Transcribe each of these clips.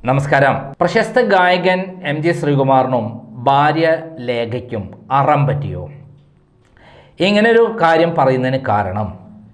നമസ്കാരം പ്രശസ്ത ഗായകൻ എം ജി ശ്രീകുമാറിനും ഭാര്യ ലേഖയ്ക്കും അറം പറ്റിയോ ഇങ്ങനൊരു കാര്യം പറയുന്നതിന് കാരണം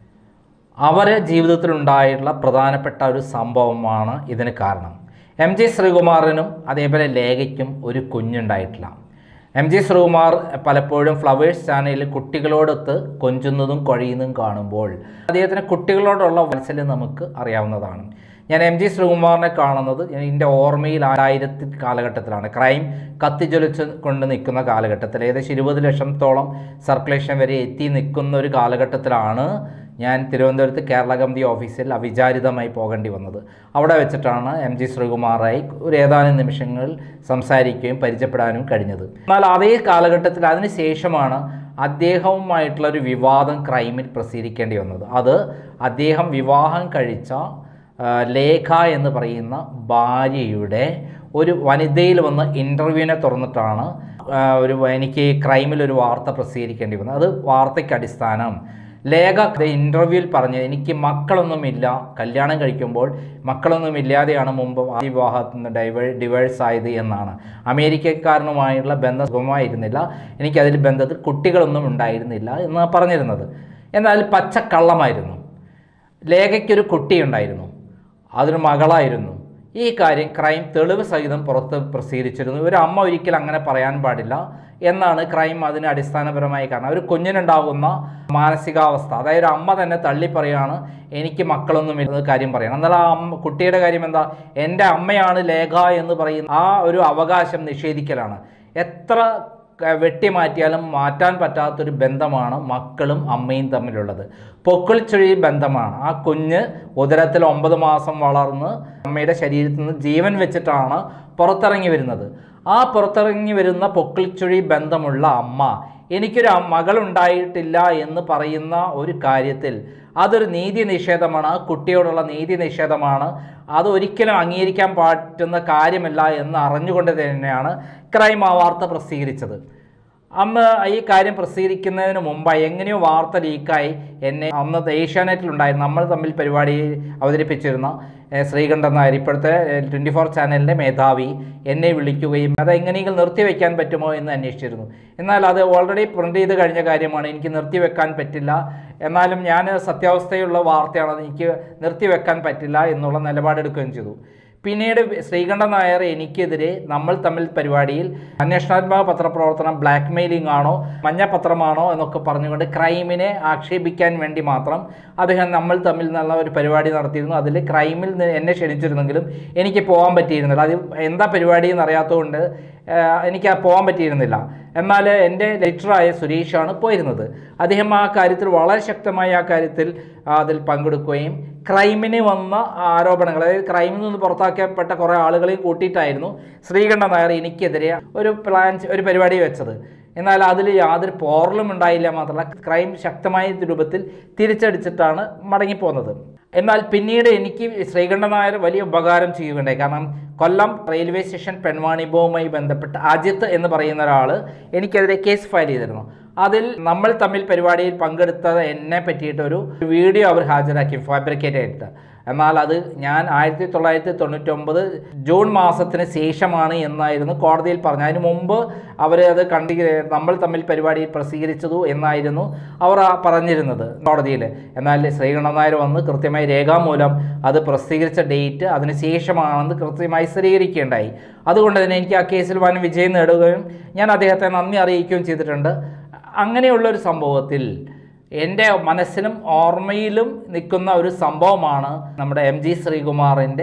അവരെ ജീവിതത്തിലുണ്ടായിട്ടുള്ള പ്രധാനപ്പെട്ട ഒരു സംഭവമാണ് ഇതിന് കാരണം എം ജി ശ്രീകുമാറിനും അതേപോലെ ലേഖയ്ക്കും ഒരു കുഞ്ഞുണ്ടായിട്ടില്ല എം ജി ശ്രീകുമാർ പലപ്പോഴും ഫ്ലവേഴ്സ് ചാനലിൽ കുട്ടികളോടൊത്ത് കൊഞ്ചുന്നതും കൊഴിയുന്നതും കാണുമ്പോൾ അദ്ദേഹത്തിന് കുട്ടികളോടുള്ള വാത്സല്യം നമുക്ക് അറിയാവുന്നതാണ് ഞാൻ എം ജി ശ്രീകുമാറിനെ കാണുന്നത് എൻ്റെ ഓർമ്മയിൽ ആയിരത്തി കാലഘട്ടത്തിലാണ് ക്രൈം കത്തിജ്വലിച്ച് കൊണ്ട് നിൽക്കുന്ന കാലഘട്ടത്തിൽ ഏകദേശം ഇരുപത് ലക്ഷത്തോളം സർക്കുലേഷൻ വരെ എത്തി നിൽക്കുന്ന ഒരു കാലഘട്ടത്തിലാണ് ഞാൻ തിരുവനന്തപുരത്ത് കേരള കമ്മിറ്റി ഓഫീസിൽ അവിചാരിതമായി പോകേണ്ടി വന്നത് അവിടെ വെച്ചിട്ടാണ് എം ജി ശ്രീകുമാറായി ഒരു ഏതാനും നിമിഷങ്ങൾ സംസാരിക്കുകയും പരിചയപ്പെടാനും കഴിഞ്ഞത് എന്നാൽ അതേ കാലഘട്ടത്തിൽ അതിന് ശേഷമാണ് അദ്ദേഹവുമായിട്ടുള്ള ഒരു വിവാദം ക്രൈമിൽ പ്രസിദ്ധീകരിക്കേണ്ടി വന്നത് അത് അദ്ദേഹം വിവാഹം കഴിച്ച ആ, ലേഖ എന്ന് പറയുന്ന ഭാര്യയുടെ ഒരു വനിതയിൽ വന്ന് ഇൻ്റർവ്യൂവിനെ തുറന്നിട്ടാണ് ആ, ഒരു എനിക്ക് ക്രൈമിൽ ഒരു വാർത്ത പ്രസിദ്ധീകരിക്കേണ്ടി വന്നത് അത് വാർത്തയ്ക്ക് അടിസ്ഥാനം ലേഖ ഇൻ്റർവ്യൂവിൽ പറഞ്ഞത് എനിക്ക് മക്കളൊന്നുമില്ല കല്യാണം കഴിക്കുമ്പോൾ മക്കളൊന്നുമില്ലാതെയാണ് മുമ്പ് ആ വിവാഹത്തിൽ നിന്ന് ഡൈവേ ഡിവേഴ്സ് ആയത് എന്നാണ് അമേരിക്കക്കാരനുമായുള്ള ബന്ധം സുഖമായിരുന്നില്ല എനിക്കതിൽ ബന്ധത്തിൽ കുട്ടികളൊന്നും ഉണ്ടായിരുന്നില്ല എന്ന് പറഞ്ഞിരുന്നത് എന്നാൽ പച്ചക്കള്ളമായിരുന്നു ലേഖയ്ക്കൊരു കുട്ടിയുണ്ടായിരുന്നു അതൊരു മകളായിരുന്നു ഈ കാര്യം ക്രൈം തെളിവ് സഹിതം പുറത്ത് പ്രസിദ്ധീകരിച്ചിരുന്നു ഒരു അമ്മ ഒരിക്കലും അങ്ങനെ പറയാൻ പാടില്ല എന്നാണ് ക്രൈം അതിന് അടിസ്ഥാനപരമായി കാരണം ഒരു കുഞ്ഞിനുണ്ടാകുന്ന മാനസികാവസ്ഥ അതായത് ഒരു അമ്മ തന്നെ തള്ളി പറയാണ് എനിക്ക് മക്കളൊന്നും ഇല്ല കാര്യം പറയണം എന്നാൽ ആ അമ്മ കുട്ടിയുടെ കാര്യം എന്താ എൻ്റെ അമ്മയാണ് ലേഖ എന്ന് പറയുന്ന ആ ഒരു അവകാശം നിഷേധിക്കലാണ് എത്ര ക- വെട്ടിമാറ്റിയാലും മാറ്റാൻ പറ്റാത്തൊരു ബന്ധമാണ് മക്കളും അമ്മയും തമ്മിലുള്ളത് പൊക്കിൾച്ചുഴി ബന്ധമാണ് ആ കുഞ്ഞ് ഉദരത്തിൽ ഒമ്പത് മാസം വളർന്ന് അമ്മയുടെ ശരീരത്തിൽ നിന്ന് ജീവൻ വെച്ചിട്ടാണ് പുറത്തിറങ്ങി വരുന്നത് ആ പുറത്തിറങ്ങി വരുന്ന പൊക്കിൾച്ചുഴി ബന്ധമുള്ള അമ്മ എനിക്കൊരു അ- മകളുണ്ടായിട്ടില്ല എന്ന് പറയുന്ന ഒരു കാര്യത്തിൽ അതൊരു നീതി നിഷേധമാണ് ആ കുട്ടിയോടുള്ള നീതി നിഷേധമാണ് അത് ഒരിക്കലും അംഗീകരിക്കാൻ പറ്റുന്ന കാര്യമല്ല എന്ന് അറിഞ്ഞുകൊണ്ട് തന്നെയാണ് ക്രൈം ആ വാർത്ത പ്രസിദ്ധീകരിച്ചത് അന്ന് ഈ കാര്യം പ്രസിദ്ധീകരിക്കുന്നതിന് മുമ്പായി എങ്ങനെയോ വാർത്ത ലീക്കായി എന്നെ അന്ന് ഏഷ്യാനെറ്റിലുണ്ടായിരുന്നു നമ്മൾ തമ്മിൽ പരിപാടി അവതരിപ്പിച്ചിരുന്ന ഏഹ്, ശ്രീകണ്ഠൻ നായർ ഇപ്പോഴത്തെ ട്വൻറ്റി ഫോർ ചാനലിൻ്റെ മേധാവി എന്നെ വിളിക്കുകയും അത് എങ്ങനെയെങ്കിലും നിർത്തിവെക്കാൻ പറ്റുമോ എന്ന് അന്വേഷിച്ചിരുന്നു എന്നാൽ അത് ഓൾറെഡി പ്രിൻ്റ് ചെയ്ത് കഴിഞ്ഞ കാര്യമാണ് എനിക്ക് നിർത്തിവെക്കാൻ പറ്റില്ല എന്നാലും ഞാൻ സത്യാവസ്ഥയുള്ള വാർത്തയാണ് അത് എനിക്ക് നിർത്തിവെക്കാൻ പറ്റില്ല എന്നുള്ള നിലപാടെടുക്കുകയും ചെയ്തു പിന്നീട് ശ്രീകണ്ഠൻ നായർ എനിക്കെതിരെ നമ്മൾ തമ്മിൽ പരിപാടിയിൽ അന്വേഷണാത്മക പത്രപ്രവർത്തനം ബ്ലാക്ക് മെയിലിംഗ് ആണോ മഞ്ഞപത്രമാണോ എന്നൊക്കെ പറഞ്ഞുകൊണ്ട് ക്രൈമിനെ ആക്ഷേപിക്കാൻ വേണ്ടി മാത്രം അദ്ദേഹം നമ്മൾ തമ്മിൽ നല്ല ഒരു പരിപാടി നടത്തിയിരുന്നു അതിൽ ക്രൈമിൽ നിന്ന് എന്നെ ക്ഷണിച്ചിരുന്നെങ്കിലും എനിക്ക് പോകാൻ പറ്റിയിരുന്നില്ല അത് എന്താ പരിപാടി എന്നറിയാത്തതുകൊണ്ട് ആഹ്, എനിക്ക് ആ പോകാൻ പറ്റിയിരുന്നില്ല എന്നാൽ എൻ്റെ ലെറ്ററായ സുരേഷാണ് പോയിരുന്നത് അദ്ദേഹം ആ കാര്യത്തിൽ വളരെ ശക്തമായി ആ കാര്യത്തിൽ ആ, അതിൽ പങ്കെടുക്കുകയും ക്രൈമിന് വന്ന ആരോപണങ്ങൾ അതായത് ക്രൈമിൽ നിന്ന് പുറത്താക്കപ്പെട്ട കുറേ ആളുകളെയും കൂട്ടിയിട്ടായിരുന്നു ശ്രീകണ്ഠൻ നായർ എനിക്കെതിരെ ഒരു പ്ലാൻ ഒരു പരിപാടി വെച്ചത് എന്നാൽ അതിൽ യാതൊരു പോറലും ഉണ്ടായില്ല മാത്രമല്ല ക്രൈം ശക്തമായ രൂപത്തിൽ തിരിച്ചടിച്ചിട്ടാണ് മടങ്ങിപ്പോകുന്നത് എന്നാൽ പിന്നീട് എനിക്ക് ശ്രീകണ്ഠൻ നായർ വലിയ ഉപകാരം ചെയ്യുകയുണ്ടായി കാരണം കൊല്ലം റെയിൽവേ സ്റ്റേഷൻ പെൺവാണിഭവുമായി ബന്ധപ്പെട്ട് അജിത്ത് എന്ന് പറയുന്ന ഒരാൾ എനിക്കെതിരെ കേസ് ഫയൽ ചെയ്തിരുന്നു അതിൽ നമ്മൾ തമ്മിൽ പരിപാടിയിൽ പങ്കെടുത്തത് എന്നെ പറ്റിയിട്ട് ഒരു വീഡിയോ അവർ ഹാജരാക്കി ഫാബ്രിക്കേറ്റ് ആയിട്ട് എന്നാൽ അത് ഞാൻ ആയിരത്തി തൊള്ളായിരത്തി തൊണ്ണൂറ്റൊമ്പത് ജൂൺ മാസത്തിന് ശേഷമാണ് എന്നായിരുന്നു കോടതിയിൽ പറഞ്ഞത് അതിന് മുമ്പ് അവർ അത് കണ്ടി നമ്മൾ തമ്മിൽ പരിപാടിയിൽ പ്രസിദ്ധീകരിച്ചതു എന്നായിരുന്നു അവർ ആ പറഞ്ഞിരുന്നത് കോടതിയിൽ എന്നാൽ ശ്രീകണ്ഠൻ നായർ വന്ന് കൃത്യമായി രേഖാമൂലം അത് പ്രസിദ്ധീകരിച്ച ഡേറ്റ് അതിന് ശേഷമാണെന്ന് കൃത്യമായി സ്ഥിരീകരിക്കുകയുണ്ടായി അതുകൊണ്ട് തന്നെ എനിക്ക് ആ കേസിൽ വൻ വിജയം നേടുകയും ഞാൻ അദ്ദേഹത്തെ നന്ദി അറിയിക്കുകയും ചെയ്തിട്ടുണ്ട് അങ്ങനെയുള്ള ഒരു സംഭവത്തിൽ എൻ്റെ മനസ്സിലും ഓർമ്മയിലും നിൽക്കുന്ന ഒരു സംഭവമാണ് നമ്മുടെ എം ജി ശ്രീകുമാറിൻ്റെ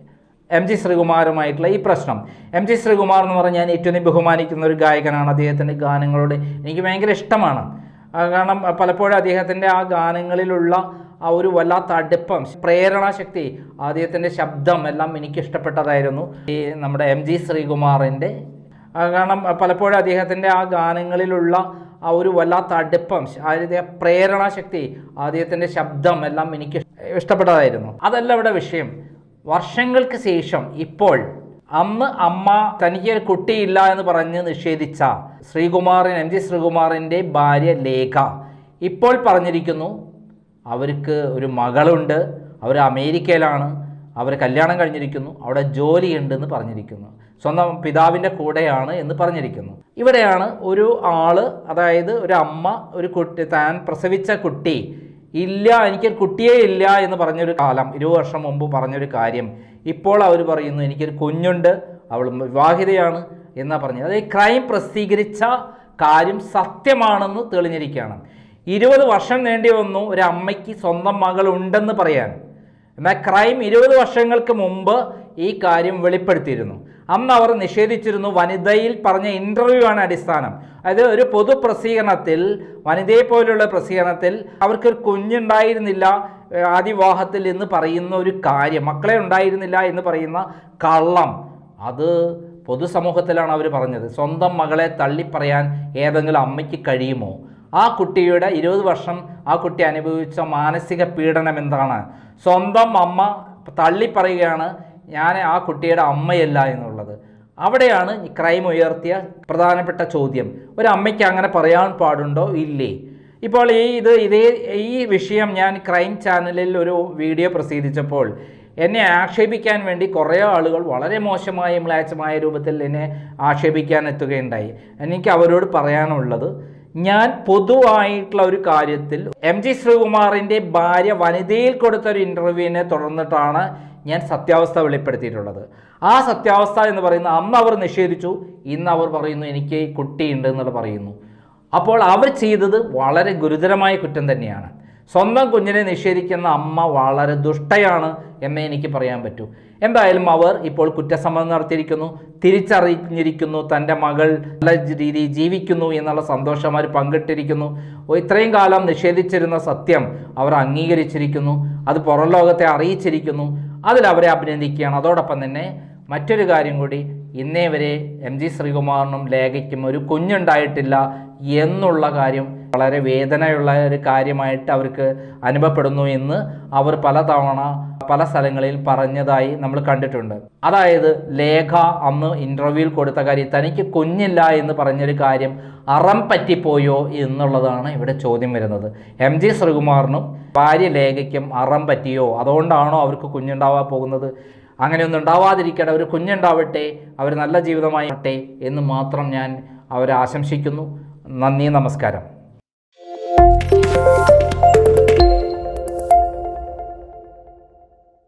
എം ജി ശ്രീകുമാറുമായിട്ടുള്ള ഈ പ്രശ്നം എം ജി ശ്രീകുമാർ എന്ന് പറഞ്ഞാൽ ഞാൻ ഏറ്റവും ബഹുമാനിക്കുന്ന ഒരു ഗായകനാണ് അദ്ദേഹത്തിൻ്റെ ഗാനങ്ങളോട് എനിക്ക് ഭയങ്കര ഇഷ്ടമാണ് ആ, കാരണം പലപ്പോഴും അദ്ദേഹത്തിൻ്റെ ആ ഗാനങ്ങളിലുള്ള ആ ഒരു വല്ലാത്ത അടുപ്പം പ്രേരണാശക്തി അദ്ദേഹത്തിൻ്റെ ശബ്ദം എല്ലാം എനിക്ക് ഇഷ്ടപ്പെട്ടതായിരുന്നു ഈ നമ്മുടെ എം ജി ശ്രീകുമാറിൻ്റെ ആ, കാരണം പലപ്പോഴും അദ്ദേഹത്തിൻ്റെ ആ ഗാനങ്ങളിലുള്ള ആ ഒരു വല്ലാത്ത അടുപ്പം ആദ്യത്തെ പ്രേരണാശക്തി അദ്ദേഹത്തിൻ്റെ ശബ്ദം എല്ലാം എനിക്ക് ഇഷ്ടപ്പെട്ടതായിരുന്നു അതല്ല ഇവിടെ വിഷയം വർഷങ്ങൾക്ക് ശേഷം ഇപ്പോൾ അന്ന് അമ്മ തനിക്ക് ഒരു കുട്ടിയില്ല എന്ന് പറഞ്ഞ് നിഷേധിച്ച ശ്രീകുമാറിൻ എം ജി ശ്രീകുമാറിൻ്റെ ഭാര്യ ലേഖ ഇപ്പോൾ പറഞ്ഞിരിക്കുന്നു അവർക്ക് ഒരു മകളുണ്ട് അവർ അമേരിക്കയിലാണ് അവർ കല്യാണം കഴിഞ്ഞിരിക്കുന്നു അവിടെ ജോലിയുണ്ടെന്ന് പറഞ്ഞിരിക്കുന്നു സ്വന്തം പിതാവിൻ്റെ കൂടെയാണ് എന്ന് പറഞ്ഞിരിക്കുന്നു ഇവിടെയാണ് ഒരു ആള് അതായത് ഒരു അമ്മ ഒരു കുട്ടി താൻ പ്രസവിച്ച കുട്ടി ഇല്ല എനിക്കൊരു കുട്ടിയേ ഇല്ല എന്ന് പറഞ്ഞൊരു കാലം ഇരുപത് വർഷം മുമ്പ് പറഞ്ഞൊരു കാര്യം ഇപ്പോൾ അവർ പറയുന്നു എനിക്കൊരു കുഞ്ഞുണ്ട് അവൾ വിവാഹിതയാണ് എന്നാ പറഞ്ഞത് അത് ഈ ക്രൈം പ്രസിദ്ധീകരിച്ച കാര്യം സത്യമാണെന്ന് തെളിഞ്ഞിരിക്കുകയാണ് ഇരുപത് വർഷം വേണ്ടി വന്നു ഒരു അമ്മയ്ക്ക് സ്വന്തം മകൾ ഉണ്ടെന്ന് പറയാൻ എന്നാൽ ക്രൈം ഇരുപത് വർഷങ്ങൾക്ക് മുമ്പ് ഈ കാര്യം വെളിപ്പെടുത്തിയിരുന്നു അന്ന് അവർ നിഷേധിച്ചിരുന്നു വനിതയിൽ പറഞ്ഞ ഇൻ്റർവ്യൂ ആണ് അടിസ്ഥാനം അതായത് ഒരു പൊതു പ്രസിദ്ധീകരണത്തിൽ വനിതയെ പോലുള്ള പ്രസിദ്ധീകരണത്തിൽ അവർക്കൊരു കുഞ്ഞുണ്ടായിരുന്നില്ല ഏഹ് ആദിവാഹത്തിൽ എന്ന് പറയുന്ന ഒരു കാര്യം മക്കളെ ഉണ്ടായിരുന്നില്ല എന്ന് പറയുന്ന കള്ളം അത് പൊതുസമൂഹത്തിലാണ് അവർ പറഞ്ഞത് സ്വന്തം മകളെ തള്ളിപ്പറയാൻ ഏതെങ്കിലും അമ്മയ്ക്ക് കഴിയുമോ ആ കുട്ടിയുടെ ഇരുപത് വർഷം ആ കുട്ടി അനുഭവിച്ച മാനസിക പീഡനം എന്താണ് സ്വന്തം അമ്മ തള്ളിപ്പറയുകയാണ് ഞാൻ ആ കുട്ടിയുടെ അമ്മയല്ല എന്നുള്ളത് അവിടെയാണ് ഈ ക്രൈം ഉയർത്തിയ പ്രധാനപ്പെട്ട ചോദ്യം ഒരു അമ്മയ്ക്ക് അങ്ങനെ പറയാൻ പാടുണ്ടോ ഇല്ലേ ഇപ്പോൾ ഈ ഇത് ഇതേ ഈ വിഷയം ഞാൻ ക്രൈം ചാനലിൽ ഒരു വീഡിയോ പ്രസിദ്ധീകരിച്ചപ്പോൾ എന്നെ ആക്ഷേപിക്കാൻ വേണ്ടി കുറേ ആളുകൾ വളരെ മോശമായ മ്ലാച്ചമായ രൂപത്തിൽ എന്നെ ആക്ഷേപിക്കാൻ എത്തുകയുണ്ടായി എനിക്ക് അവരോട് പറയാനുള്ളത് ഞാൻ പൊതുവായിട്ടുള്ള ഒരു കാര്യത്തിൽ എം ജി ശ്രീകുമാറിൻ്റെ ഭാര്യ വനിതയിൽ കൊടുത്ത ഒരു ഇൻ്റർവ്യൂവിനെ തുടർന്നിട്ടാണ് ഞാൻ സത്യാവസ്ഥ വെളിപ്പെടുത്തിയിട്ടുള്ളത് ആ സത്യാവസ്ഥ എന്ന് പറയുന്ന അന്ന് അവർ നിഷേധിച്ചു ഇന്ന് അവർ പറയുന്നു എനിക്ക് കുട്ടിയുണ്ട് എന്നുള്ളത് പറയുന്നു അപ്പോൾ അവർ ചെയ്തത് വളരെ ഗുരുതരമായ കുറ്റം തന്നെയാണ് സ്വന്തം കുഞ്ഞിനെ നിഷേധിക്കുന്ന അമ്മ വളരെ ദുഷ്ടയാണ് എന്നേ എനിക്ക് പറയാൻ പറ്റൂ എന്തായാലും അവർ ഇപ്പോൾ കുറ്റസമ്മതം നടത്തിയിരിക്കുന്നു തിരിച്ചറിഞ്ഞിരിക്കുന്നു തൻ്റെ മകൾ നല്ല രീതിയിൽ ജീവിക്കുന്നു എന്നുള്ള സന്തോഷം അവർ പങ്കിട്ടിരിക്കുന്നു ഓ, ഇത്രയും കാലം നിഷേധിച്ചിരുന്ന സത്യം അവർ അംഗീകരിച്ചിരിക്കുന്നു അത് പുറം ലോകത്തെ അറിയിച്ചിരിക്കുന്നു അതിൽ അവരെ അഭിനന്ദിക്കുകയാണ് അതോടൊപ്പം തന്നെ മറ്റൊരു കാര്യം കൂടി ഇന്നേ വരെ എം ജി ശ്രീകുമാറിനും ലേഖയ്ക്കും ഒരു കുഞ്ഞുണ്ടായിട്ടില്ല എന്നുള്ള കാര്യം വളരെ വേദനയുള്ള ഒരു കാര്യമായിട്ട് അവർക്ക് അനുഭവപ്പെടുന്നു എന്ന് അവർ പലതവണ പല സ്ഥലങ്ങളിൽ പറഞ്ഞതായി നമ്മൾ കണ്ടിട്ടുണ്ട് അതായത് ലേഖ അന്ന് ഇൻ്റർവ്യൂവിൽ കൊടുത്ത കാര്യം തനിക്ക് കുഞ്ഞില്ല എന്ന് പറഞ്ഞൊരു കാര്യം അറം പറ്റിപ്പോയോ എന്നുള്ളതാണ് ഇവിടെ ചോദ്യം വരുന്നത് എം ജി ശ്രീകുമാറിനും ഭാര്യ ലേഖയ്ക്കും അറം പറ്റിയോ അതുകൊണ്ടാണോ അവർക്ക് കുഞ്ഞുണ്ടാവാൻ പോകുന്നത് അങ്ങനെയൊന്നും ഉണ്ടാവാതിരിക്കട്ടെ ഒരു കുഞ്ഞുണ്ടാവട്ടെ അവർ നല്ല ജീവിതമായിട്ടെ എന്ന് മാത്രം ഞാൻ അവരെ ആശംസിക്കുന്നു നന്ദി നമസ്കാരം